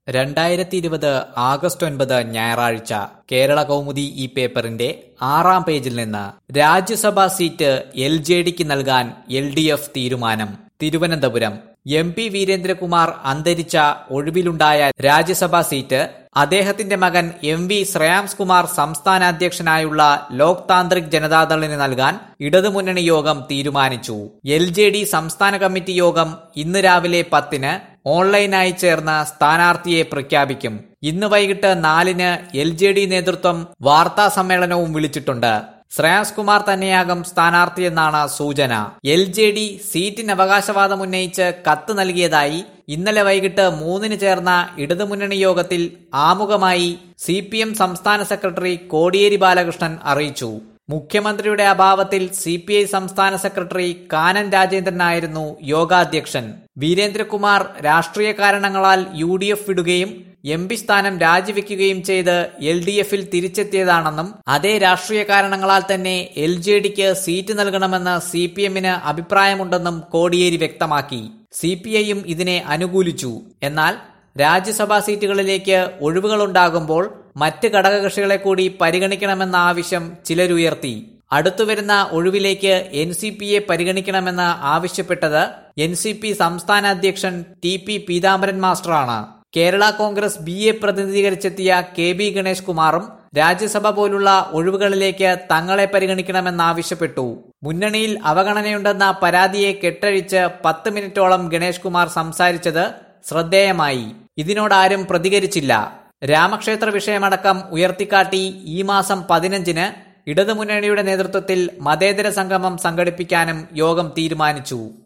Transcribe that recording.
രണ്ടായിരത്തി ഇരുപത് ആഗസ്റ്റ് ഒൻപത് ഞായറാഴ്ച കേരള കൗമുദി ഈ പേപ്പറിന്റെ ആറാം പേജിൽ നിന്ന് രാജ്യസഭാ സീറ്റ് എൽ ജെ ഡിക്ക് നൽകാൻ എൽ ഡി എഫ് തീരുമാനം തിരുവനന്തപുരം എം പി വീരേന്ദ്രകുമാർ അന്തരിച്ച ഒഴിവിലുണ്ടായ രാജ്യസഭാ സീറ്റ് അദ്ദേഹത്തിന്റെ മകൻ എം വി ശ്രേയാംസ് കുമാർ സംസ്ഥാന അധ്യക്ഷനായുള്ള ലോക് താന്ത്രിക് ജനതാദളിന് നൽകാൻ ഇടതുമുന്നണി യോഗം തീരുമാനിച്ചു എൽ ജെ ഡി സംസ്ഥാന കമ്മിറ്റി യോഗം ഇന്ന് രാവിലെ പത്തിന് ഓൺലൈനായി ചേർന്ന് സ്ഥാനാർത്ഥിയെ പ്രഖ്യാപിക്കും ഇന്ന് വൈകിട്ട് നാലിന് എൽ ജെ ഡി നേതൃത്വം വാർത്താ സമ്മേളനവും വിളിച്ചിട്ടുണ്ട് ശ്രേയാസ് കുമാർ തന്നെയാകും സ്ഥാനാർത്ഥിയെന്നാണ് സൂചന എൽ ജെ ഡി സീറ്റിന് അവകാശവാദം ഉന്നയിച്ച് കത്ത് നൽകിയതായി ഇന്നലെ വൈകിട്ട് മൂന്നിന് ചേർന്ന ഇടതുമുന്നണി യോഗത്തിൽ ആമുഖമായി സി പി എം സംസ്ഥാന സെക്രട്ടറി കോടിയേരി ബാലകൃഷ്ണൻ അറിയിച്ചു മുഖ്യമന്ത്രിയുടെ അഭാവത്തിൽ സി പി ഐ സംസ്ഥാന സെക്രട്ടറി കാനൻ രാജേന്ദ്രനായിരുന്നു യോഗാധ്യക്ഷൻ വീരേന്ദ്രകുമാർ രാഷ്ട്രീയ കാരണങ്ങളാൽ യു ഡി എഫ് വിടുകയും എം പി സ്ഥാനം രാജിവെക്കുകയും ചെയ്ത് എൽ ഡി എഫിൽ തിരിച്ചെത്തിയതാണെന്നും അതേ രാഷ്ട്രീയ കാരണങ്ങളാൽ തന്നെ എൽ ജെ ഡിക്ക് സീറ്റ് നൽകണമെന്ന് സി പി എമ്മിന് അഭിപ്രായമുണ്ടെന്നും കോടിയേരി വ്യക്തമാക്കി സി പി ഐയും ഇതിനെ അനുകൂലിച്ചു എന്നാൽ രാജ്യസഭാ സീറ്റുകളിലേക്ക് ഒഴിവുകളുണ്ടാകുമ്പോൾ മറ്റ് ഘടകകക്ഷികളെ കൂടി പരിഗണിക്കണമെന്ന ആവശ്യം ചിലരുയർത്തി അടുത്തുവരുന്ന ഒഴിവിലേക്ക് എൻ സി പിയെ പരിഗണിക്കണമെന്ന് ആവശ്യപ്പെട്ടത് എൻ സി പി സംസ്ഥാന അധ്യക്ഷൻ ടി പി പീതാംബരൻ മാസ്റ്ററാണ് കേരള കോൺഗ്രസ് ബി എ പ്രതിനിധീകരിച്ചെത്തിയ കെ ബി ഗണേഷ് കുമാറും രാജ്യസഭ പോലുള്ള ഒഴിവുകളിലേക്ക് തങ്ങളെ പരിഗണിക്കണമെന്നാവശ്യപ്പെട്ടു മുന്നണിയിൽ അവഗണനയുണ്ടെന്ന പരാതിയെ കെട്ടഴിച്ച് പത്ത് മിനിറ്റോളം ഗണേഷ് കുമാർ സംസാരിച്ചത് ശ്രദ്ധേയമായി ഇതിനോടാരും പ്രതികരിച്ചില്ല രാമക്ഷേത്ര വിഷയമടക്കം ഉയർത്തിക്കാട്ടി ഈ മാസം പതിനഞ്ചിന് ഇടതുമുന്നണിയുടെ നേതൃത്വത്തിൽ മതേതര സംഗമം സംഘടിപ്പിക്കാനും യോഗം തീരുമാനിച്ചു